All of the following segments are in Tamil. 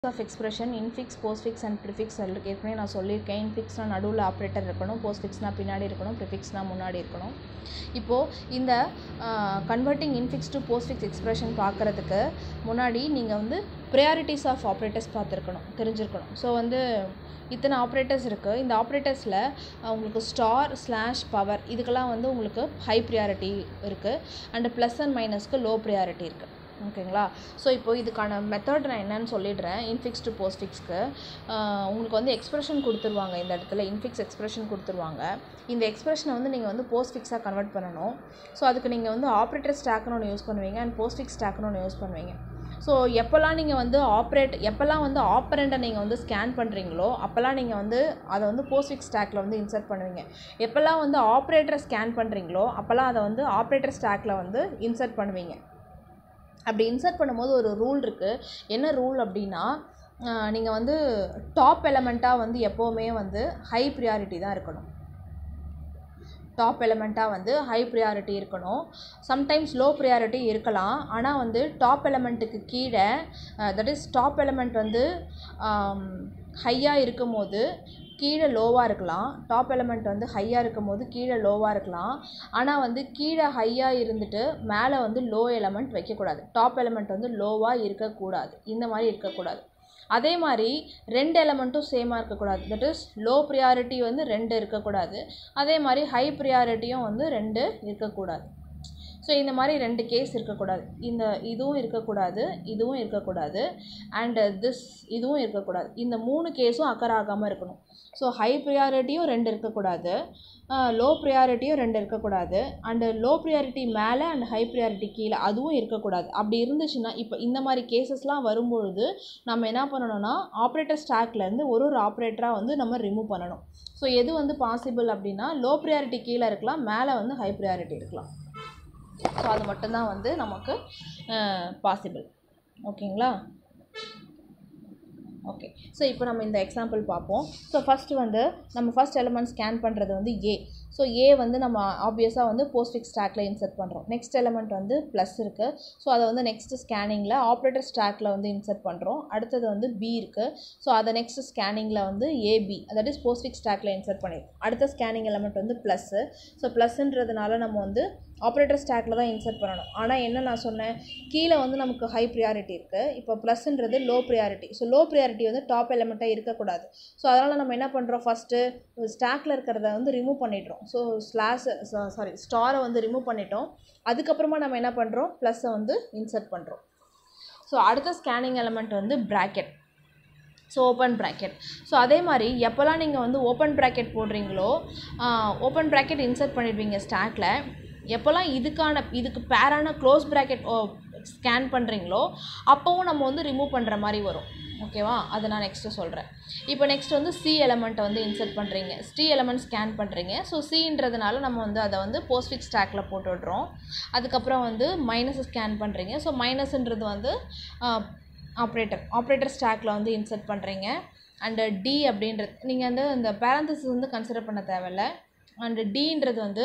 of expression infix postfix and prefix ஏற்கனவே நான் சொல்லியிருக்கேன் இன்ஃபிக்ஸ்னால் நடுவில் ஆப்ரேட்டர் இருக்கணும் போஸ்ட்ஃபிக்ஸ்னால் பின்னாடி இருக்கணும் ப்ரிஃபிக்ஸ்னால் முன்னாடி இருக்கணும் இப்போது இந்த converting infix to postfix expression பார்க்குறதுக்கு முன்னாடி நீங்கள் வந்து ப்ரையாரிட்டிஸ் ஆஃப் ஆப்ரேட்டர்ஸ் பார்த்துருக்கணும் தெரிஞ்சிருக்கணும் ஸோ வந்து இத்தனை ஆப்ரேட்டர்ஸ் இருக்குது இந்த ஆப்ரேட்டர்ஸில் உங்களுக்கு ஸ்டார் ஸ்லாஷ் பவர் இதுக்கெல்லாம் வந்து உங்களுக்கு ஹை ப்ரியாரிட்டி இருக்குது அண்டு ப்ளஸ் அண்ட் மைனஸ்க்கு லோ ப்ரியாரிட்டி இருக்குது ஓகேங்களா ஸோ இப்போ இதுக்கான மெத்தட் நான் என்னன்னு சொல்லிடுறேன் இன்ஃபிக்ஸ் டு போஸ்ட்ஃபிக்ஸ்க்கு உங்களுக்கு வந்து எக்ஸ்பிரஷன் கொடுத்துருவாங்க இந்த இடத்துல இன்ஃபிக்ஸ் எக்ஸ்பிரஷன் கொடுத்துருவாங்க இந்த எக்ஸ்பிரஷனை வந்து நீங்கள் வந்து போஸ்ட்ஃபிக்ஸாக கன்வெர்ட் பண்ணணும் ஸோ அதுக்கு நீங்கள் வந்து ஆப்ரேட்டர் ஸ்டாக்னு ஒன்று யூஸ் பண்ணுவீங்க அண்ட் போஸ்ட்ஃபிக்ஸ் ஸ்டாக்னு ஒன்று யூஸ் பண்ணுவீங்க ஸோ எப்போல்லாம் நீங்கள் வந்து ஆப்ரேட் எப்போல்லாம் வந்து ஆப்ரண்ட்டை நீங்கள் வந்து ஸ்கேன் பண்ணுறீங்களோ அப்போல்லாம் நீங்கள் வந்து அதை வந்து போஸ்ட்ஃபிக்ஸ் ஸ்டாக்கில் வந்து இன்சர்ட் பண்ணுவீங்க எப்போல்லாம் வந்து ஆப்ரேட்டரை ஸ்கேன் பண்ணுறீங்களோ அப்போல்லாம் அதை வந்து ஆப்ரேட்டர் ஸ்டாக்கில் வந்து இன்சர்ட் பண்ணுவீங்க அப்படி இன்சர்ட் பண்ணும்போது ஒரு ரூல் இருக்குது என்ன ரூல் அப்படின்னா நீங்கள் வந்து டாப் எலமெண்ட்டாக வந்து எப்போவுமே வந்து ஹை ப்ரியாரிட்டி தான் இருக்கணும் டாப் எலமெண்ட்டாக வந்து ஹை ப்ரியாரிட்டி இருக்கணும் சம்டைம்ஸ் லோ ப்ரியாரிட்டி இருக்கலாம் ஆனால் வந்து டாப் எலமெண்ட்டுக்கு கீழே தட் இஸ் டாப் எலமெண்ட் வந்து ஹையாக இருக்கும் போது கீழே லோவாக இருக்கலாம் டாப் எலமெண்ட் வந்து ஹையாக இருக்கும் போது கீழே லோவாக இருக்கலாம் ஆனால் வந்து கீழே ஹையாக இருந்துட்டு மேலே வந்து லோ எலமெண்ட் வைக்கக்கூடாது டாப் எலமெண்ட் வந்து லோவாக இருக்கக்கூடாது இந்த மாதிரி இருக்கக்கூடாது அதே மாதிரி ரெண்டு எலமெண்ட்டும் சேமாக இருக்கக்கூடாது தட் இஸ் லோ ப்ரியாரிட்டி வந்து ரெண்டு இருக்கக்கூடாது அதே மாதிரி ஹை ப்ரியாரிட்டியும் வந்து ரெண்டு இருக்கக்கூடாது ஸோ இந்த மாதிரி ரெண்டு கேஸ் இருக்கக்கூடாது இந்த இதுவும் இருக்கக்கூடாது இதுவும் இருக்கக்கூடாது அண்டு திஸ் இதுவும் இருக்கக்கூடாது இந்த மூணு கேஸும் அக்கர் ஆகாமல் இருக்கணும் ஸோ ஹை ப்ரியாரிட்டியும் ரெண்டு இருக்கக்கூடாது லோ ப்ரியாரிட்டியும் ரெண்டு இருக்கக்கூடாது அண்டு லோ ப்ரியாரிட்டி மேலே அண்ட் ஹை ப்ரியாரிட்டி கீழே அதுவும் இருக்கக்கூடாது அப்படி இருந்துச்சுன்னா இப்போ இந்த மாதிரி கேசஸ்லாம் வரும்பொழுது நம்ம என்ன பண்ணணும்னா ஆப்ரேட்டர் ஸ்டாக்லேருந்து ஒரு ஒரு ஆப்ரேட்டராக வந்து நம்ம ரிமூவ் பண்ணணும் ஸோ எது வந்து பாசிபிள் அப்படின்னா லோ ப்ரியாரிட்டி கீழே இருக்கலாம் மேலே வந்து ஹை ப்ரியாரிட்டி இருக்கலாம் ஸோ அது மட்டும்தான் வந்து நமக்கு பாசிபிள் ஓகேங்களா ஓகே ஸோ இப்போ நம்ம இந்த எக்ஸாம்பிள் பார்ப்போம் ஸோ ஃபஸ்ட்டு வந்து நம்ம ஃபஸ்ட் எலமெண்ட் ஸ்கேன் பண்ணுறது வந்து ஏ ஸோ ஏ வந்து நம்ம ஆப்வியஸாக வந்து போஸ்ட்ஃபிக்ஸ் ஸ்டாக்கில் இன்சர்ட் பண்ணுறோம் நெக்ஸ்ட் எலமெண்ட் வந்து ப்ளஸ் இருக்குது ஸோ அதை வந்து நெக்ஸ்ட் ஸ்கேனிங்கில் ஆப்ரேட்டர் ஸ்டாக்கில் வந்து இன்சர்ட் பண்ணுறோம் அடுத்தது வந்து பி இருக்குது ஸோ அதை நெக்ஸ்ட் ஸ்கேனிங்கில் வந்து ஏபி தட் இஸ் போஸ்ட்ஃபிக்ஸ் ஸ்டாக்கில் இன்சர்ட் பண்ணியிருக்கோம் அடுத்த ஸ்கேனிங் எலமெண்ட் வந்து ப்ளஸ்ஸு ஸோ ப்ளஸ்ன்றதுனால நம்ம வந்து ஆப்ரேட்டர் ஸ்டாக்கில் தான் இன்சர்ட் பண்ணணும் ஆனால் என்ன நான் சொன்னேன் கீழே வந்து நமக்கு ஹை ப்ரியாரிட்டி இருக்குது இப்போ ப்ளஸ்ன்றது low priority so low priority வந்து டாப் எலமெண்ட்டாக இருக்கக்கூடாது ஸோ அதனால் நம்ம என்ன பண்ணுறோம் ஃபஸ்ட்டு ஸ்டாக்கில் இருக்கிறத வந்து ரிமூவ் பண்ணிடுறோம் ஸோ ஸ்லாஷ் சாரி ஸ்டாரை வந்து ரிமூவ் பண்ணிட்டோம் அதுக்கப்புறமா நம்ம என்ன பண்ணுறோம் ப்ளஸ்ஸை வந்து இன்சர்ட் பண்ணுறோம் ஸோ அடுத்த ஸ்கேனிங் எலமெண்ட் வந்து bracket so open bracket so அதே மாதிரி எப்போல்லாம் நீங்கள் வந்து ஓப்பன் ப்ராக்கெட் போடுறீங்களோ ஓப்பன் ப்ராக்கெட் இன்சர்ட் பண்ணிடுவீங்க ஸ்டாக்கில் எப்போல்லாம் இதுக்கான இதுக்கு பேரான க்ளோஸ் ப்ராக்கெட் ஸ்கேன் பண்ணுறீங்களோ அப்போவும் நம்ம வந்து ரிமூவ் பண்ணுற மாதிரி வரும் ஓகேவா அதை நான் நெக்ஸ்ட்டு சொல்கிறேன் இப்போ நெக்ஸ்ட் வந்து சி எலமெண்ட்டை வந்து இன்சர்ட் பண்ணுறீங்க சி எலமெண்ட் ஸ்கேன் பண்ணுறீங்க ஸோ சின்றதுனால நம்ம வந்து அதை வந்து போஸ்ட்ஃபிக் ஸ்டாக்கில் போட்டு விட்றோம் அதுக்கப்புறம் வந்து மைனஸ் ஸ்கேன் பண்ணுறீங்க ஸோ மைனஸ்ன்றது வந்து ஆப்ரேட்டர் ஆப்ரேட்டர் ஸ்டாக்கில் வந்து இன்சர்ட் பண்ணுறீங்க அண்டு டி அப்படின்றது நீங்கள் வந்து இந்த பேரந்தசிஸ் வந்து கன்சிடர் பண்ண தேவையில்ல அண்டு டீன்றது வந்து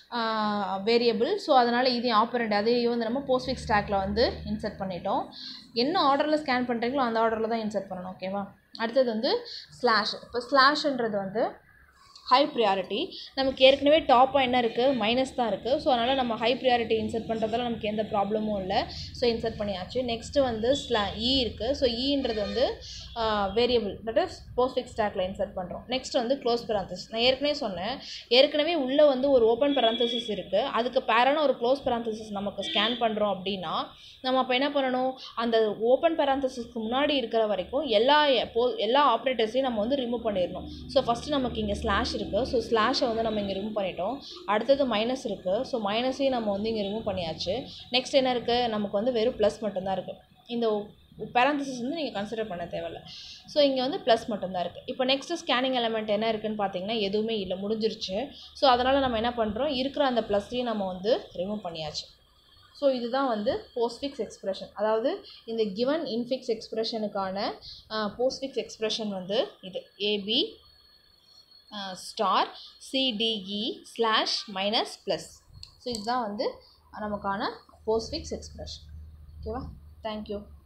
வேரியபிள் ஸோ அதனால் இதையும் ஆப்பரண்ட் அதையும் வந்து நம்ம போஸ்ட்ஃபிக் ஸ்டாக்கில் வந்து இன்சர்ட் பண்ணிட்டோம் என்ன ஆர்டரில் ஸ்கேன் பண்ணுறீங்களோ அந்த ஆர்டரில் தான் இன்சர்ட் பண்ணணும் ஓகேவா அடுத்தது வந்து ஸ்லாஷ் இப்போ ஸ்லாஷ்ன்றது வந்து ஹை ப்ரியாரிட்டி நமக்கு ஏற்கனவே டாப்பாக என்ன இருக்குது மைனஸ் தான் இருக்குது ஸோ அதனால் நம்ம ஹை ப்ரியாரிட்டி இன்சர்ட் பண்ணுறதால நமக்கு எந்த ப்ராப்ளமும் இல்லை ஸோ இன்சர்ட் பண்ணியாச்சு நெக்ஸ்ட்டு வந்து ஸ்லா இ இருக்குது ஸோ ஈன்றது வந்து வேரியபிள் தட் இஸ் போஸ்ட்ஃபிக் ஸ்டாக்கில் இன்சர்ட் பண்ணுறோம் நெக்ஸ்ட் வந்து க்ளோஸ் பெராந்தசிஸ் நான் ஏற்கனவே சொன்னேன் ஏற்கனவே உள்ளே வந்து ஒரு ஓப்பன் பெராந்தசிஸ் இருக்குது அதுக்கு பேரான ஒரு க்ளோஸ் பெராந்தசிஸ் நமக்கு ஸ்கேன் பண்ணுறோம் அப்படின்னா நம்ம அப்போ என்ன பண்ணணும் அந்த ஓப்பன் பெராந்தசிஸ்க்கு முன்னாடி இருக்கிற வரைக்கும் எல்லா போ எல்லா ஆப்ரேட்டர்ஸையும் நம்ம வந்து ரிமூவ் பண்ணிடணும் ஸோ ஃபஸ்ட்டு நமக்கு இங்கே ஸ்லாஷ் இருக்குது ஸோ ஸ்லாஷை வந்து நம்ம இங்கே ரிமூவ் பண்ணிட்டோம் அடுத்தது மைனஸ் இருக்குது ஸோ மைனஸையும் நம்ம வந்து இங்கே ரிமூவ் பண்ணியாச்சு நெக்ஸ்ட் என்ன இருக்குது நமக்கு வந்து வெறும் ப்ளஸ் மட்டும்தான் இருக்குது இந்த பேரந்தசிஸ் வந்து நீங்கள் கன்சிடர் பண்ண தேவையில்ல ஸோ இங்கே வந்து ப்ளஸ் மட்டும்தான் இருக்குது இப்போ நெக்ஸ்ட்டு ஸ்கேனிங் எலமெண்ட் என்ன இருக்குதுன்னு பார்த்தீங்கன்னா எதுவுமே இல்லை முடிஞ்சிருச்சு ஸோ அதனால் நம்ம என்ன பண்ணுறோம் இருக்கிற அந்த ப்ளஸ்ஸையும் நம்ம வந்து ரிமூவ் பண்ணியாச்சு ஸோ இதுதான் வந்து போஸ்ட்ஃபிக்ஸ் எக்ஸ்ப்ரெஷன் அதாவது இந்த கிவன் இன்ஃபிக்ஸ் எக்ஸ்ப்ரெஷனுக்கான போஸ்ட்ஃபிக்ஸ் எக்ஸ்ப்ரெஷன் வந்து இது AB star CDE slash minus plus so இதுதான் வந்து நமக்கான போஸ்ட்ஃபிக்ஸ் எக்ஸ்ப்ரெஷன் ஓகேவா தேங்க்யூ